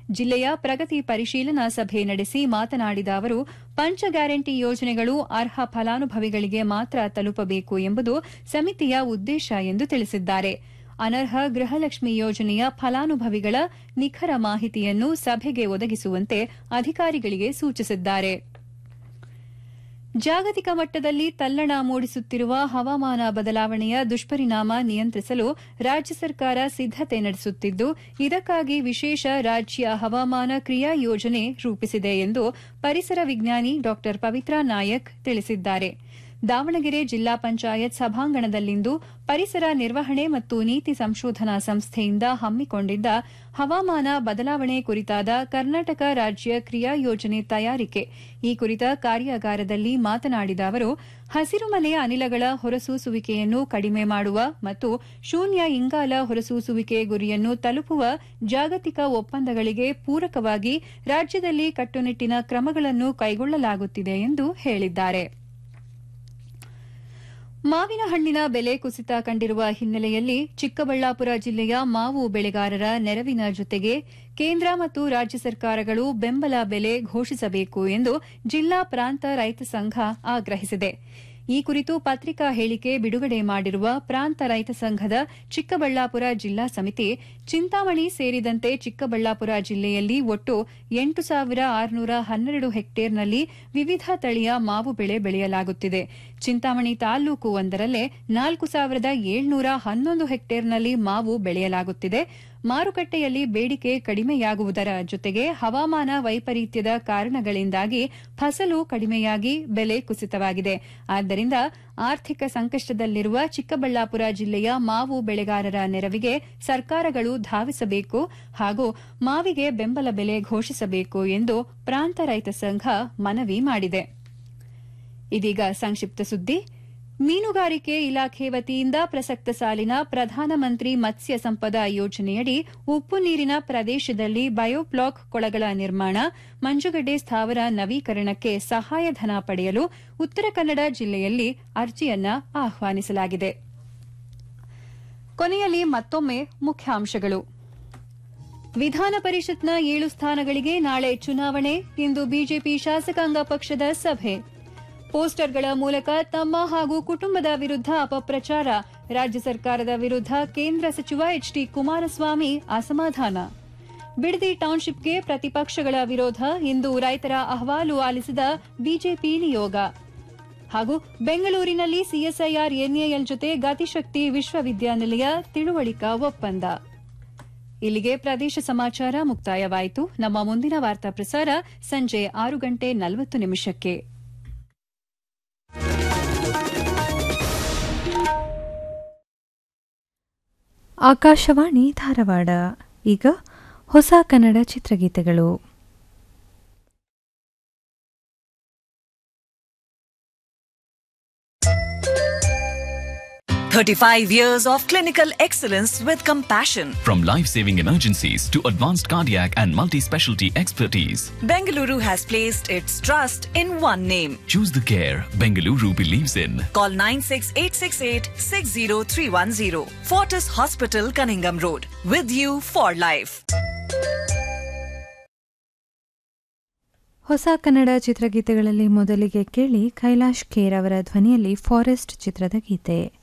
ಜಿಲ್ಲೆಯ ಪ್ರಗತಿ ಪರಿಶೀಲನಾ ಸಭೆ ನಡೆಸಿ ಮಾತನಾಡಿದ ಅವರು ಪಂಚ ಗ್ಯಾರಂಟಿ ಯೋಜನೆಗಳು ಅರ್ಹ ಫಲಾನುಭವಿಗಳಿಗೆ ಮಾತ್ರ ತಲುಪಬೇಕು ಎಂಬುದು ಸಮಿತಿಯ ಉದ್ದೇಶ ಎಂದು ತಿಳಿಸಿದ್ದಾರೆ ಅನರ್ಹ ಗೃಹಲಕ್ಷ್ಮಿ ಯೋಜನೆಯ ಫಲಾನುಭವಿಗಳ ನಿಖರ ಮಾಹಿತಿಯನ್ನು ಸಭೆಗೆ ಒದಗಿಸುವಂತೆ ಅಧಿಕಾರಿಗಳಿಗೆ ಸೂಚಿಸಿದ್ದಾರೆ ಜಾಗತಿಕ ಮಟ್ಟದಲ್ಲಿ ತಲ್ಲಣ ಮೂಡಿಸುತ್ತಿರುವ ಹವಾಮಾನ ಬದಲಾವಣೆಯ ದುಷ್ಪರಿಣಾಮ ನಿಯಂತ್ರಿಸಲು ರಾಜ್ಯ ಸರ್ಕಾರ ಸಿದ್ದತೆ ನಡೆಸುತ್ತಿದ್ದು ಇದಕ್ಕಾಗಿ ವಿಶೇಷ ರಾಜ್ಯ ಹವಾಮಾನ ಕ್ರಿಯಾ ಯೋಜನೆ ರೂಪಿಸಿದೆ ಎಂದು ಪರಿಸರ ವಿಜ್ಞಾನಿ ಡಾ ಪವಿತ್ರಾ ನಾಯಕ್ ತಿಳಿಸಿದ್ದಾರೆ ದಾವಣಗೆರೆ ಜಿಲ್ಲಾ ಪಂಚಾಯತ್ ಸಭಾಂಗಣದಲ್ಲಿಂದು ಪರಿಸರ ನಿರ್ವಹಣೆ ಮತ್ತು ನೀತಿ ಸಂಶೋಧನಾ ಸಂಸ್ಥೆಯಿಂದ ಹಮ್ಮಿಕೊಂಡಿದ್ದ ಹವಾಮಾನ ಬದಲಾವಣೆ ಕುರಿತಾದ ಕರ್ನಾಟಕ ರಾಜ್ಯ ಕ್ರಿಯಾ ಯೋಜನೆ ತಯಾರಿಕೆ ಈ ಕುರಿತ ಕಾರ್ಯಾಗಾರದಲ್ಲಿ ಮಾತನಾಡಿದ ಅವರು ಹಸಿರುಮನೆಯ ಅನಿಲಗಳ ಹೊರಸೂಸುವಿಕೆಯನ್ನು ಕಡಿಮೆ ಮಾಡುವ ಮತ್ತು ಶೂನ್ಯ ಇಂಗಾಲ ಹೊರಸೂಸುವಿಕೆ ಗುರಿಯನ್ನು ತಲುಪುವ ಜಾಗತಿಕ ಒಪ್ಪಂದಗಳಿಗೆ ಪೂರಕವಾಗಿ ರಾಜ್ಯದಲ್ಲಿ ಕಟ್ಟುನಿಟ್ಟಿನ ಕ್ರಮಗಳನ್ನು ಕೈಗೊಳ್ಳಲಾಗುತ್ತಿದೆ ಎಂದು ಹೇಳಿದ್ದಾರೆ ಮಾವಿನ ಹಣ್ಣಿನ ಬೆಲೆ ಕುಸಿತ ಕಂಡಿರುವ ಹಿನ್ನೆಲೆಯಲ್ಲಿ ಚಿಕ್ಕಬಳ್ಳಾಪುರ ಜಿಲ್ಲೆಯ ಮಾವು ಬೆಳೆಗಾರರ ನೆರವಿನ ಜೊತೆಗೆ ಕೇಂದ್ರ ಮತ್ತು ರಾಜ್ಯ ಸರ್ಕಾರಗಳು ಬೆಂಬಲ ಬೆಲೆ ಘೋಷಿಸಬೇಕು ಎಂದು ಜಿಲ್ಲಾ ಪ್ರಾಂತ ರೈತ ಸಂಘ ಆಗ್ರಹಿಸಿದೆ ಈ ಕುರಿತು ಪತ್ರಿಕಾ ಹೇಳಿಕೆ ಬಿಡುಗಡೆ ಮಾಡಿರುವ ಪ್ರಾಂತ ರೈತ ಸಂಘದ ಚಿಕ್ಕಬಳ್ಳಾಪುರ ಜಿಲ್ಲಾ ಸಮಿತಿ ಚಿಂತಾಮಣಿ ಸೇರಿದಂತೆ ಚಿಕ್ಕಬಳ್ಳಾಪುರ ಜಿಲ್ಲೆಯಲ್ಲಿ ಒಟ್ಟು ಎಂಟು ಸಾವಿರ ಆರುನೂರ ಹನ್ನೆರಡು ಹೆಕ್ಟೇರ್ನಲ್ಲಿ ವಿವಿಧ ತಳಿಯ ಮಾವು ಬೆಳೆ ಬೆಳೆಯಲಾಗುತ್ತಿದೆ ಚಿಂತಾಮಣಿ ತಾಲೂಕು ಒಂದರಲ್ಲೇ ನಾಲ್ಕು ಸಾವಿರದ ಏಳ್ನೂರ ಹನ್ನೊಂದು ಹೆಕ್ಟೇರ್ನಲ್ಲಿ ಮಾವು ಬೆಳೆಯಲಾಗುತ್ತಿದೆ ಮಾರುಕಟ್ಟೆಯಲ್ಲಿ ಬೇಡಿಕೆ ಕಡಿಮೆಯಾಗುವುದರ ಜೊತೆಗೆ ಹವಾಮಾನ ವೈಪರೀತ್ಯದ ಕಾರಣಗಳಿಂದಾಗಿ ಫಸಲು ಕಡಿಮೆಯಾಗಿ ಬೆಲೆ ಕುಸಿತವಾಗಿದೆ ಆದ್ದರಿಂದ ಆರ್ಥಿಕ ಸಂಕಷ್ಟದಲ್ಲಿರುವ ಚಿಕ್ಕಬಳ್ಳಾಪುರ ಜಿಲ್ಲೆಯ ಮಾವು ಬೆಳೆಗಾರರ ನೆರವಿಗೆ ಸರ್ಕಾರಗಳು ಧಾವಿಸಬೇಕು ಹಾಗೂ ಮಾವಿಗೆ ಬೆಂಬಲ ಬೆಲೆ ಘೋಷಿಸಬೇಕು ಎಂದು ಪ್ರಾಂತ ರೈತ ಸಂಘ ಮನವಿ ಮಾಡಿದೆ ಇದೀಗ ಸಂಕ್ಷಿಪ್ತ ಸುದ್ದಿ ಮೀನುಗಾರಿಕೆ ಇಲಾಖೆ ವತಿಯಿಂದ ಪ್ರಸಕ್ತ ಸಾಲಿನ ಪ್ರಧಾನಮಂತ್ರಿ ಮತ್ಸ್ಯ ಸಂಪದ ಯೋಜನೆಯಡಿ ಉಪ್ಪು ನೀರಿನ ಪ್ರದೇಶದಲ್ಲಿ ಬಯೋಬ್ಲಾಕ್ ಕೊಳಗಳ ನಿರ್ಮಾಣ ಮಂಜುಗಡ್ಡೆ ಸ್ಥಾವರ ನವೀಕರಣಕ್ಕೆ ಸಹಾಯಧನ ಪಡೆಯಲು ಉತ್ತರ ಕನ್ನಡ ಜಿಲ್ಲೆಯಲ್ಲಿ ಅರ್ಜಿಯನ್ನ ಆಹ್ವಾನಿಸಲಾಗಿದೆ ಕೊನೆಯಲ್ಲಿ ಮತ್ತೊಮ್ಮೆ ಮುಖ್ಯಾಂಶಗಳು ವಿಧಾನ ಪರಿಷತ್ನ ಏಳು ಸ್ಥಾನಗಳಿಗೆ ನಾಳೆ ಚುನಾವಣೆ ಇಂದು ಬಿಜೆಪಿ ಶಾಸಕಾಂಗ ಪಕ್ಷದ ಸಭೆ ಪೋಸ್ಟರ್ಗಳ ಮೂಲಕ ತಮ್ಮ ಹಾಗೂ ಕುಟುಂಬದ ವಿರುದ್ಧ ಅಪಪ್ರಚಾರ ರಾಜ್ಯ ಸರ್ಕಾರದ ವಿರುದ್ಧ ಕೇಂದ್ರ ಸಚಿವ ಎಚ್ಡಿ ಕುಮಾರಸ್ವಾಮಿ ಅಸಮಾಧಾನ ಬಿಡದಿ ಟೌನ್ಶಿಪ್ಗೆ ಪ್ರತಿಪಕ್ಷಗಳ ವಿರೋಧ ಇಂದು ರೈತರ ಅಹವಾಲು ಆಲಿಸಿದ ಬಿಜೆಪಿ ನಿಯೋಗ ಹಾಗೂ ಬೆಂಗಳೂರಿನಲ್ಲಿ ಸಿಎಸ್ಐಆರ್ ಎನ್ಎಎಲ್ ಜೊತೆ ಗತಿಶಕ್ತಿ ವಿಶ್ವವಿದ್ಯಾನಿಲಯ ತಿಳುವಳಿಕಾ ಒಪ್ಪಂದ ಇಲ್ಲಿಗೆ ಪ್ರದೇಶ ಸಮಾಚಾರ ಮುಕ್ತಾಯವಾಯಿತು ನಮ್ಮ ಮುಂದಿನ ವಾರ್ತಾ ಪ್ರಸಾರ ಸಂಜೆ ಆರು ಗಂಟೆ ನಲವತ್ತು ನಿಮಿಷಕ್ಕೆ ಆಕಾಶವಾಣಿ ಧಾರವಾಡ ಈಗ ಹೊಸ ಕನ್ನಡ ಚಿತ್ರಗೀತೆಗಳು 35 years of clinical excellence with compassion. From life saving emergencies to advanced cardiac and multi specialty expertise, Bengaluru has placed its trust in one name. choose the care Bengaluru believes in. Call 96868 60310. Fortis Hospital, Cunningham Road. With you for life. ಹೊಸ ಕನ್ನಡ ಚಿತ್ರಗೀತೆಗಳಲ್ಲಿ ಮೊದಲಿಗೆ ಕೇಳಿ ಕೈಲಾಶ್ ಖೇರ್ ಅವರ ಧ್ವನಿಯಲ್ಲಿ forest ಚಿತ್ರದ ಗೀತೆ